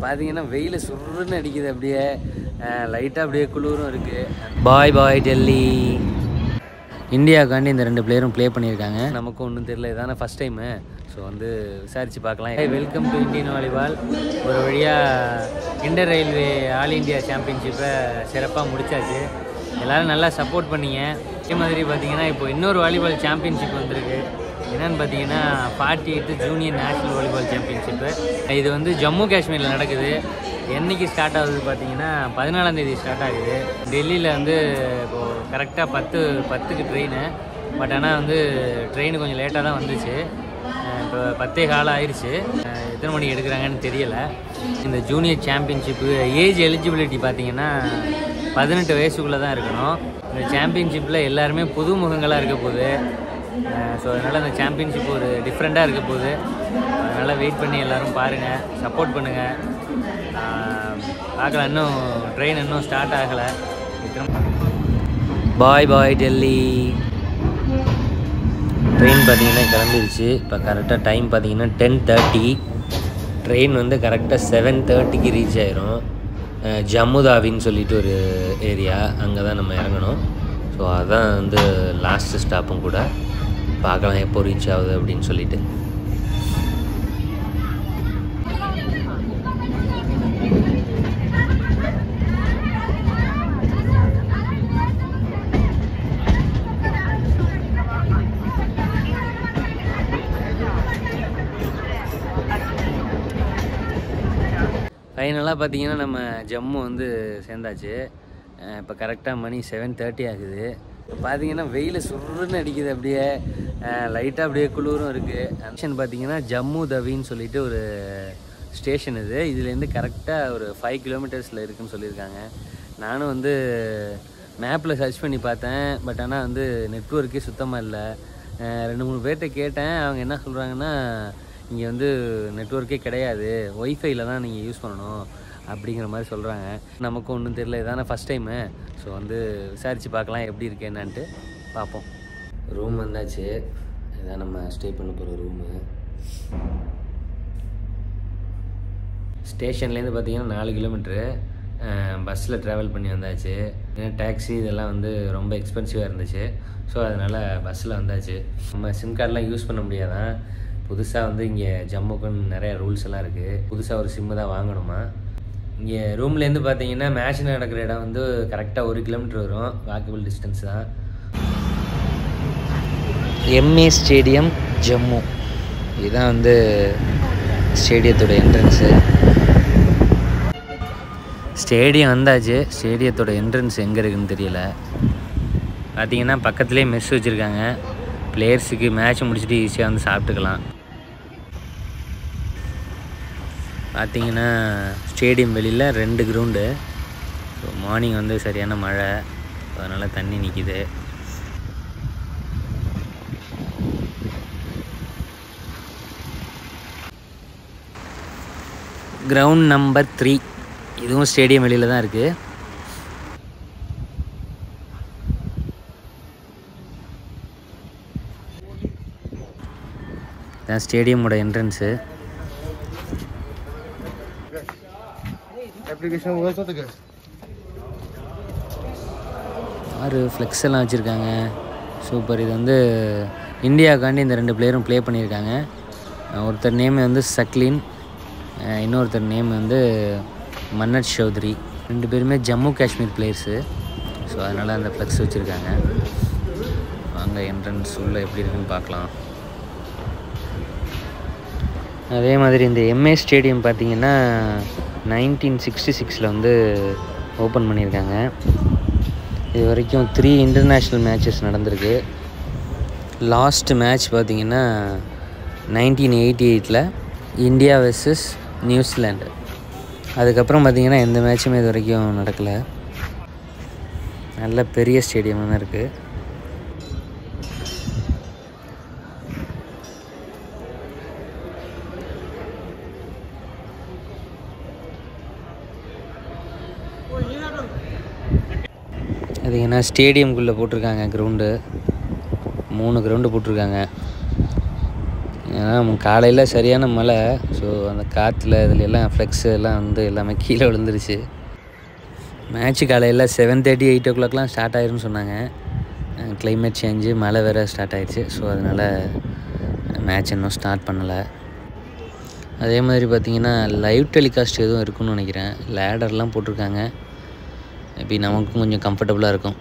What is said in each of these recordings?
பார்த்தீங்கன்னா வெயில் சுருன்னு அடிக்குது அப்படியே லைட்டாக அப்படியே குளிரும் இருக்குது பாய் பாய் டெல்லி இந்தியாவுக்காண்டி இந்த ரெண்டு பிளேயரும் ப்ளே பண்ணியிருக்காங்க நமக்கும் ஒன்றும் தெரியல இதான ஃபஸ்ட் டைமு ஸோ வந்து விசாரித்து பார்க்கலாம் வெல்கம் டு இந்தியன் வாலிபால் ஒரு வழியாக இண்டர் ரயில்வே ஆல் இந்தியா சாம்பியன்ஷிப்பை சிறப்பாக முடிச்சாச்சு எல்லோரும் நல்லா சப்போர்ட் பண்ணீங்க அதே மாதிரி பார்த்தீங்கன்னா இப்போ இன்னொரு வாலிபால் சாம்பியன்ஷிப் வந்திருக்கு என்னன்னு பார்த்தீங்கன்னா forty eighth junior national volleyball championship இது வந்து ஜம்மு காஷ்மீரில் நடக்குது என்னைக்கு ஸ்டார்ட் ஆகுது பார்த்தீங்கன்னா பதினாலாம் தேதி ஸ்டார்ட் ஆகுது டெல்லியில் வந்து இப்போது கரெக்டாக பத்து பத்துக்கு ட்ரெயின் பட் ஆனால் வந்து ட்ரெயின் கொஞ்சம் லேட்டாக தான் வந்துச்சு அஹ் இப்போ பத்தே காலம் ஆயிடுச்சு அஹ் எத்தனை மணிக்கு எடுக்கிறாங்கன்னு தெரியல இந்த ஜூனியர் சாம்பியன்ஷிப்பு ஏஜ் எலிஜிபிலிட்டி பார்த்தீங்கன்னா பதினெட்டு வயசுக்குள்ளே தான் இருக்கணும் இந்த சாம்பியன்ஷிப்பில் எல்லாருமே புது முகங்களாக இருக்க போகுது ஸோ அதனால் அந்த சாம்பியன்ஷிப் ஒரு டிஃப்ரெண்ட்டாக இருக்க போகுது அதனால் வெயிட் பண்ணி எல்லோரும் பாருங்கள் சப்போர்ட் பண்ணுங்கள் பார்க்கலாம் இன்னும் ட்ரெயின் இன்னும் ஸ்டார்ட் ஆகலை பாய் பாய் டெல்லி ட்ரெயின் பார்த்தீங்கன்னா கிளம்பிடுச்சு இப்போ கரெக்டாக டைம் பார்த்தீங்கன்னா டென் தேர்ட்டி ட்ரெயின் வந்து கரெக்டாக செவன் தேர்ட்டிக்கு ரீச் ஆயிரும் அஹ் ஜம்முதாவின்னு சொல்லிட்டு ஒரு ஏரியா அங்கே தான் நம்ம இறங்கணும் ஸோ அதான் வந்து லாஸ்ட் ஸ்டாப்பும் கூட பார்க்கலாம் எப்போ ரீச் ஆகுது அப்படின்னு சொல்லிட்டு ஃபைனலாக பார்த்தீங்கன்னா நம்ம ஜம்மு வந்து சேர்ந்தாச்சு இப்போ கரெக்டாக மணி செவன் தேர்ட்டி ஆகுது பார்த்தீங்கன்னா வெயில் சுருன்னு அடிக்குது அப்படியே லைட்டாக அப்படியே குளிரும் இருக்குது ஃபங்க்ஷன் பார்த்தீங்கன்னா ஜம்மு தவின்னு சொல்லிட்டு ஒரு ஸ்டேஷன் இது இதுலேருந்து கரெக்டாக ஒரு ஃபைவ் கிலோமீட்டர்ஸில் இருக்குன்னு சொல்லியிருக்காங்க நானும் வந்து மேப்பில் சர்ச் பண்ணி பார்த்தேன் பட் ஆனால் வந்து நெட்ஒர்க்கே சுத்தமாக இல்லை அஹ் ரெண்டு மூணு பேர்கிட்ட கேட்டேன் அவங்க என்ன சொல்கிறாங்கன்னா இங்கே வந்து நெட்ஒர்க்கே கிடையாது ஒய்ஃபைல தான் நீங்கள் யூஸ் பண்ணணும் அப்படிங்கிற மாதிரி சொல்கிறாங்க நமக்கும் ஒன்றும் தெரியல இதான ஃபஸ்ட் டைமு ஸோ வந்து விசாரித்து பார்க்கலாம் எப்படி இருக்கு என்னன்ட்டு பார்ப்போம் ரூம் வந்தாச்சு இதான் நம்ம ஸ்டே பண்ண போகிற ரூமு ஸ்டேஷன்லேருந்து பார்த்தீங்கன்னா நாலு கிலோமீட்ரு பஸ்ஸில் ட்ராவல் பண்ணி வந்தாச்சு ஏன்னா டேக்ஸி இதெல்லாம் வந்து ரொம்ப எக்ஸ்பென்சிவாக இருந்துச்சு ஸோ அதனால் பஸ்ஸில் வந்தாச்சு நம்ம சிம் கார்டெலாம் யூஸ் பண்ண முடியாதான் புதுசாக வந்து இங்கே ஜம்முக்குன்னு நிறைய ரூல்ஸ் எல்லாம் இருக்குது புதுசாக ஒரு சிம்மு தான் வாங்கணுமா இங்கே ரூம்லேருந்து பார்த்தீங்கன்னா மேட்ச் நடக்கிற இடம் வந்து கரெக்டாக ஒரு கிலோமீட்டர் வரும் வாக்கபிள் டிஸ்டன்ஸ் தான் எம்ஏ ஸ்டேடியம் ஜம்மு இதுதான் வந்து ஸ்டேடியத்தோட என்ட்ரன்ஸு ஸ்டேடியம் வந்தாச்சு ஸ்டேடியத்தோட என்ட்ரன்ஸ் எங்கே இருக்குன்னு தெரியல பார்த்தீங்கன்னா பக்கத்துலேயே மெஸ் வச்சுருக்காங்க பிளேயர்ஸுக்கு மேட்ச் முடிச்சுட்டு ஈஸியாக வந்து சாப்பிட்டுக்கலாம் பார்த்தீங்கன்னா ஸ்டேடியம் வெளியில் ரெண்டு கிரவுண்டு ஸோ மார்னிங் வந்து சரியான மழை அதனால் தண்ணி நிற்கிது கிரவுண்ட் நம்பர் த்ரீ இதுவும் ஸ்டேடியம் வெளியில் தான் இருக்குது இதான் ஸ்டேடியமோட entrance application was not good. ஆறு ஃப்ளெக்ஸ் எல்லாம் வச்சுருக்காங்க சூப்பர் இது வந்து இந்தியாவுக்காண்டி இந்த ரெண்டு பிளேயரும் ப்ளே பண்ணியிருக்காங்க அஹ் ஒருத்தர் நேம் வந்து சக்லின் அஹ் இன்னொருத்தர் நேம் வந்து மன்னத் சௌத்ரி ரெண்டு பேருமே ஜம்மு காஷ்மீர் பிளேயர்ஸு ஸோ அதனால் அந்த ஃப்ளெக்ஸ் வச்சுருக்காங்க வாங்க என்ட்ரன்ஸ் உள்ள எப்படி இருக்குன்னு பார்க்கலாம் அதே மாதிரி இந்த எம்ஏ ஸ்டேடியம் பார்த்தீங்கன்னா நைன்டீன் சிக்ஸ்டி சிக்ஸில் வந்து ஓப்பன் பண்ணியிருக்காங்க இது வரைக்கும் த்ரீ இன்டர்நேஷ்னல் மேட்சஸ் நடந்திருக்கு லாஸ்ட் மேட்ச் பார்த்தீங்கன்னா நைன்டீன் எயிட்டி எயிட்டில் இந்தியா வெர்சஸ் நியூசிலாண்டு அதுக்கப்புறம் பார்த்தீங்கன்னா எந்த மேட்சுமே இது வரைக்கும் நடக்கலை நல்ல பெரிய ஸ்டேடியமாக தான் இருக்குது அது ஏன்னா ஸ்டேடியம்குள்ளே போட்டிருக்காங்க கிரவுண்டு மூணு கிரவுண்டு போட்டிருக்காங்க ஏன்னா காலையில் சரியான மழை ஸோ அந்த காற்றுல இதுல எல்லாம் ஃப்ளெக்ஸ் எல்லாம் வந்து எல்லாமே கீழே விழுந்துருச்சு மேட்ச்சு காலையில் செவன் தேர்ட்டி எயிட் ஓ கிளாக்லாம் ஸ்டார்ட் ஆயிரும்னு சொன்னாங்க கிளைமேட் சேஞ்சு மழை வேறு ஸ்டார்ட் ஆயிடுச்சு ஸோ அதனால் மேட்ச் இன்னும் ஸ்டார்ட் பண்ணலை அதே மாதிரி பார்த்தீங்கன்னா லைவ் டெலிகாஸ்ட் எதுவும் இருக்குன்னு நினைக்கிறேன் லேடர்லாம் போட்டிருக்காங்க மேபி நமக்கும் கொஞ்சம் கம்ஃபர்டபுளாக இருக்கும்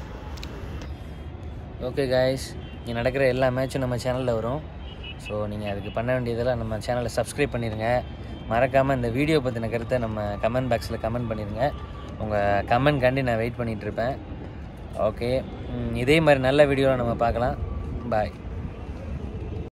ஓகே காய்ஸ் இங்கே நடக்கிற எல்லா மேட்சும் நம்ம சேனலில் வரும் ஸோ நீங்கள் அதுக்கு பண்ண வேண்டியதெல்லாம் நம்ம சேனலை சப்ஸ்கிரைப் பண்ணிடுங்க மறக்காமல் இந்த வீடியோ பற்றின கருத்தை நம்ம கமெண்ட் பாக்ஸில் கமெண்ட் பண்ணிடுங்க உங்கள் கமெண்ட் காண்டி நான் வெயிட் பண்ணிகிட்ருப்பேன் ஓகே இதே மாதிரி நல்ல வீடியோவில் நம்ம பார்க்கலாம் பாய்